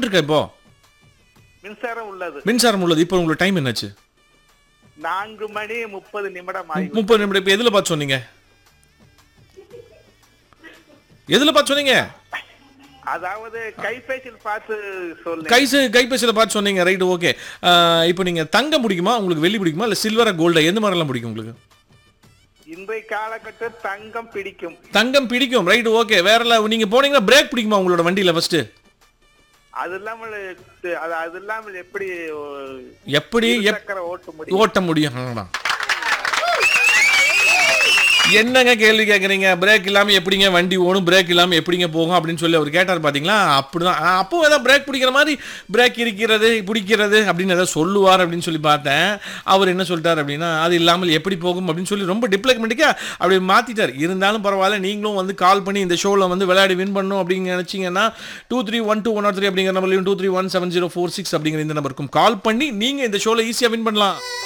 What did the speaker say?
Current இருக்கா இப்போ மின்சாரம் உள்ளது மின்சாரம் உள்ளது இப்போ உங்களுக்கு டைம் என்னாச்சு நான்கு மணி முப்பது நிமிடம் ஆகி முப்பது நிமிடம் இப்போ எதில் பார்த்து சொன்னீங்க எதில் பார்த்து சொன்னீங்க அதாவது கைபேசியில் பார்த்து சொல்லுங்க கைசு கைபேசியில் பார்த்து சொன்னீங்க ரைட்டு ஓகே இப்போ நீங்கள் தங்கம் பிடிக்குமா உங்களுக்கு வெள்ளி பிடிக்குமா இல்லை சில்வரா கோல்டா எந்த மாதிரிலாம் பிடிக்கும் உங்களுக்கு இன்றைய காலகட்டம் தங்கம் பிடிக்கும் தங்கம் பிடிக்கும் ரைட்டு ஓகே வேற இல்லை நீங்கள் போனீங்கன்னா பிரேக் பிடிக்குமா உங்களோட வண்டியில் ஃபஸ்ட்டு அது இல்லாமல் அது அது இல்லாமல் எப்படி ஓ- எப்படி எப் சக்கர ஓட்ட முடியும் ஓட்ட முடியும் ஆமா. என்னங்க கேள்வி கேட்குறீங்க பிரேக் இல்லாமல் எப்படிங்க வண்டி ஓடும் பிரேக் இல்லாமல் எப்படிங்க போகும் அப்படின்னு சொல்லி அவர் கேட்டார் பார்த்தீங்களா அப்படிதான் ஆ, அப்போ ஏதாவது பிரேக் பிடிக்கிற மாதிரி பிரேக் இருக்கிறது பிடிக்கிறது அப்படின்னு ஏதாவது சொல்லுவார் அப்படின்னு சொல்லி பார்த்தேன் அவர் என்ன சொல்லிட்டார் அப்படின்னா அது இல்லாமல் எப்படி போகும் அப்படின்னு சொல்லி ரொம்ப டிப்ளமெண்ட்டிக்காக அப்படி மாற்றிட்டார் இருந்தாலும் பரவாயில்ல நீங்களும் வந்து கால் பண்ணி இந்த ஷோவில் வந்து விளையாடி வின் பண்ணணும் அப்படின்னு நினச்சிங்கன்னா two three one two one R three அப்படிங்கிற நம்பர்லையும் two three one seven zero four six அப்படிங்கிற இந்த நம்பருக்கும் கால் பண்ணி நீங்கள் இந்த ஷோவில் ஈஸியாக வின் பண்ணலாம்